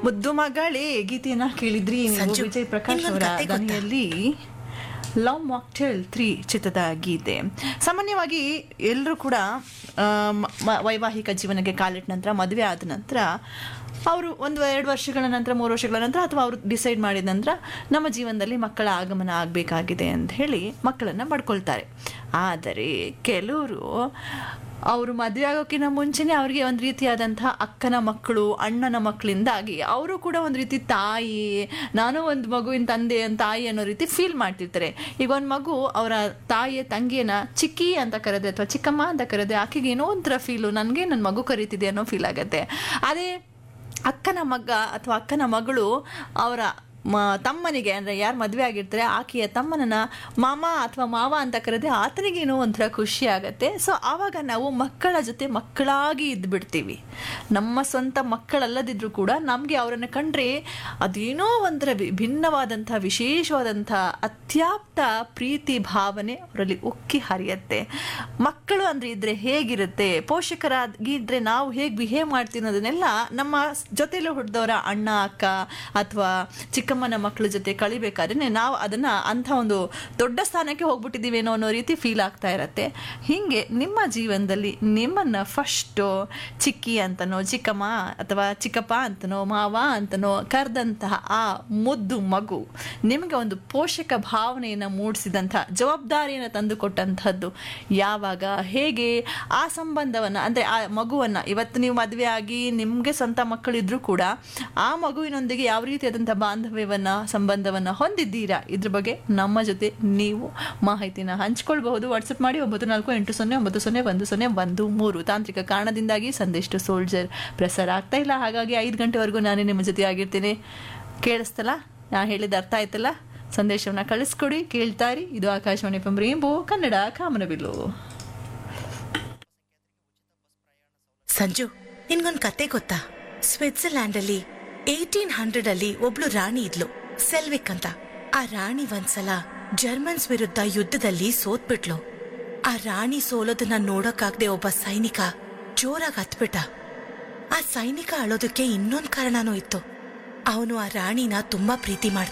ಮುದ್ದು ಮಗಳೇ ಗೀತೆಯನ್ನ ಕೇಳಿದ್ರಿ ನೀವು ಸಂಜು, ವಿಜಯ್ ಪ್ರಕಾಶ್ ನಿಮ್ಗೊಂದ್ ಅವರ ಕತೆ ಗೊತ್ತಾ? ಧ್ವನಿಯಲ್ಲಿ ಲವ್ ಮಾಕ್ಟೇಲ್ ತ್ರೀ ಚಿತ್ರದ ಗೀತೆ ಸಾಮಾನ್ಯವಾಗಿ ಎಲ್ಲರೂ ಕೂಡ ಆ, ಮ- ಮ- ವೈವಾಹಿಕ ಜೀವನಕ್ಕೆ ಕಾಲಿಟ್ಟ ನಂತರ ಮದುವೆ ಆದ ನಂತರ ಅವರು ಒಂದು ಎರಡು ವರ್ಷಗಳ ನಂತರ ಮೂರು ವರ್ಷಗಳ ನಂತರ ಅಥವಾ ಅವರು ಡಿಸೈಡ್ ಮಾಡಿದ ನಂತರ ನಮ್ಮ ಜೀವನದಲ್ಲಿ ಮಕ್ಕಳ ಆಗಮನ ಆಗಬೇಕಾಗಿದೆ ಅಂತ ಹೇಳಿ ಮಕ್ಕಳನ್ನು ಪಡ್ಕೊಳ್ತಾರೆ ಆದರೆ ಕೆಲವರು ಅವರು ಮದುವೆ ಆಗೋಕ್ಕಿಂತ ಮುಂಚೆನೇ ಅವರಿಗೆ ಒಂದು ರೀತಿಯಾದಂತಹ ಅಕ್ಕನ ಮಕ್ಕಳು ಅಣ್ಣನ ಮಕ್ಕಳಿಂದಾಗಿ ಅವರು ಕೂಡ ಒಂದು ರೀತಿ ತಾಯಿ ನಾನು ಒಂದು ಮಗುವಿನ ತಂದೆ ಅಂತ ತಾಯಿ ಅನ್ನೋ ರೀತಿ ಫೀಲ್ ಮಾಡ್ತಿರ್ತಾರೆ ಈಗ ಒಂದು ಮಗು ಅವರ ತಾಯಿಯ ತಂಗಿಯನ್ನ ಚಿಕ್ಕಿ ಅಂತ ಕರೆದೆ ಅಥವಾ ಚಿಕ್ಕಮ್ಮ ಅಂತ ಕರೆದೆ ಆಕೆಗೆ ಏನೋ ಒಂಥರ ಫೀಲು ನನಗೆ ನನ್ನ ಮಗು ಕರೀತಿದೆ ಅನ್ನೋ ಫೀಲ್ ಆಗುತ್ತೆ ಅದೇ ಅಕ್ಕನ ಮಗ ಅಥವಾ ಅಕ್ಕನ ಮಗಳು ಅವರ ಮ ತಮ್ಮನಿಗೆ ಅಂದರೆ ಯಾರು ಮದುವೆ ಆಗಿರ್ತಾರೆ ಆಕೆಯ ತಮ್ಮನನ್ನ ಮಾಮ ಅಥವಾ ಮಾವ ಅಂತ ಕರೆದ್ರೆ ಆತನಿಗೇನೋ ಒಂಥರ ಖುಷಿ ಆಗುತ್ತೆ ಸೊ ಆವಾಗ ನಾವು ಮಕ್ಕಳ ಜೊತೆ ಮಕ್ಕಳಾಗಿ ಇದ್ಬಿಡ್ತೀವಿ ನಮ್ಮ ಸ್ವಂತ ಮಕ್ಕಳಲ್ಲದಿದ್ರೂ ಕೂಡ ನಮಗೆ ಅವರನ್ನು ಕಂಡ್ರೆ ಅದೇನೋ ಒಂಥರ ವಿ- ಭಿನ್ನವಾದಂಥ ವಿಶೇಷವಾದಂಥ ಅತ್ಯಾಪ್ತ ಪ್ರೀತಿ ಭಾವನೆ ಅವರಲ್ಲಿ ಉಕ್ಕಿ ಹರಿಯುತ್ತೆ ಮಕ್ಕಳು ಅಂದರೆ ಇದ್ರೆ ಹೇಗಿರುತ್ತೆ ಪೋಷಕರಾಗಿದ್ರೆ ನಾವು ಹೇಗೆ ಬಿಹೇವ್ ಮಾಡ್ತೀವಿ ಅನ್ನೋದನ್ನೆಲ್ಲ ನಮ್ಮ ಜೊತೆಲೂ ಹುಟ್ಟಿದವರ ಅಣ್ಣ ಅಕ್ಕ ಅಥವಾ ಚಿಕ್ಕಮ್ಮನ ಮಕ್ಕಳ ಜೊತೆ ಕಳಿಬೇಕಾದ್ರೆ ನಾವು ಅದನ್ನ ಅಂಥ ಒಂದು ದೊಡ್ಡ ಸ್ಥಾನಕ್ಕೆ ಹೋಗ್ಬಿಟ್ಟಿದ್ದೀವೇನೋ ಅನ್ನೋ ರೀತಿ ಫೀಲ್ ಆಗ್ತಾ ಇರತ್ತೆ ಹೀಗೆ ನಿಮ್ಮ ಜೀವನದಲ್ಲಿ ನಿಮ್ಮನ್ನ ಫಸ್ಟು ಚಿಕ್ಕಿ ಅಂತನೋ ಚಿಕ್ಕಮ್ಮ ಅಥವಾ ಚಿಕ್ಕಪ್ಪ ಅಂತನೋ ಮಾವ ಅಂತನೋ ಕರೆದಂತಹ ಆ ಮುದ್ದು ಮಗು ನಿಮಗೆ ಒಂದು ಪೋಷಕ ಭಾವನೆಯನ್ನು ಮೂಡಿಸಿದಂಥ ಜವಾಬ್ದಾರಿಯನ್ನು ತಂದುಕೊಟ್ಟಂಥದ್ದು ಯಾವಾಗ ಹೇಗೆ ಆ ಸಂಬಂಧವನ್ನು ಅಂದರೆ ಆ ಮಗುವನ್ನು ಇವತ್ತು ನೀವು ಮದುವೆ ಆಗಿ ನಿಮಗೆ ಸ್ವಂತ ಮಕ್ಕಳಿದ್ರೂ ಕೂಡ ಆ ಮಗುವಿನೊಂದಿಗೆ ಯಾವ ರೀತಿಯಾದಂಥ ಬಾಂಧವ್ಯವನ್ನು ಸಂಬಂಧವನ್ನು ಹೊಂದಿದ್ದೀರಾ ಇದ್ರ ಬಗ್ಗೆ ನಮ್ಮ ಜೊತೆ ನೀವು ಮಾಹಿತಿನ ಹಂಚ್ಕೊಳ್ಬಹುದು ವಾಟ್ಸಪ್ ಮಾಡಿ ಒಂಬತ್ತು ನಾಲ್ಕು ಎಂಟು ಸೊನ್ನೆ ಒಂಬತ್ತು ಸೊನ್ನೆ ಒಂದು ಸೊನ್ನೆ ಒಂದು ಮೂರು ತಾಂತ್ರಿಕ ಕಾರಣದಿಂದಾಗಿ ಸಂದೇಶ ಸೋಲ್ಜರ್ ಪ್ರಸಾರ ಆಗ್ತಾ ಇಲ್ಲ ಹಾಗಾಗಿ ಐದು ಗಂಟೆವರೆಗೂ ನಾನೇ ನಿಮ್ಮ ಜೊತೆ ಆಗಿರ್ತೀನಿ ಕೇಳಿಸ್ತಲ್ಲ ನಾ ಹೇಳಿದ ಅರ್ಥ ಆಯ್ತಲ್ಲ ಸಂದೇಶವನ್ನ ಕಳಿಸ್ಕೊಡಿ ಕೇಳ್ತಾರಿ ಇದು ಆಕಾಶವಾಣಿ ಎಫ್ ರೇಂಬೋ ಕನ್ನಡ ಕಾಮನಬಿಲ್ಲು ಸಂಜು ನಿನ್ಗೊಂದ್ ಕತೆ ಗೊತ್ತಾ ಸ್ವಿಟ್ಜರ್ಲ್ಯಾಂಡ್ ಅಲ್ಲಿ ಏಟೀನ್ ಹಂಡ್ರೆಡ್ ಅಲ್ಲಿ ಒಬ್ಳು ರಾಣಿ ಇದ್ಲು ಸೆಲ್ವಿಕ್ ಅಂತ ಆ ರಾಣಿ ಒಂದ್ಸಲ ಜರ್ಮನ್ಸ್ ವಿರುದ್ಧ ಯುದ್ಧದಲ್ಲಿ ಸೋತ್ಬಿಟ್ಲು ಆ ರಾಣಿ ಸೋಲೋದನ್ನ ನೋಡಕ್ಕಾಗ್ದೆ ಒಬ್ಬ ಸೈನಿಕ ಜೋರಾಗಿ ಹತ್ಬಿಟ್ಟ ಆ ಸೈನಿಕ ಅಳೋದಕ್ಕೆ ಇನ್ನೊಂದ್ ಕಾರಣನೂ ಇತ್ತು ಅವನು ಆ ರಾಣಿನ ತುಂಬಾ ಪ್ರೀತಿ ಮಾಡ್ತಿದ್ದ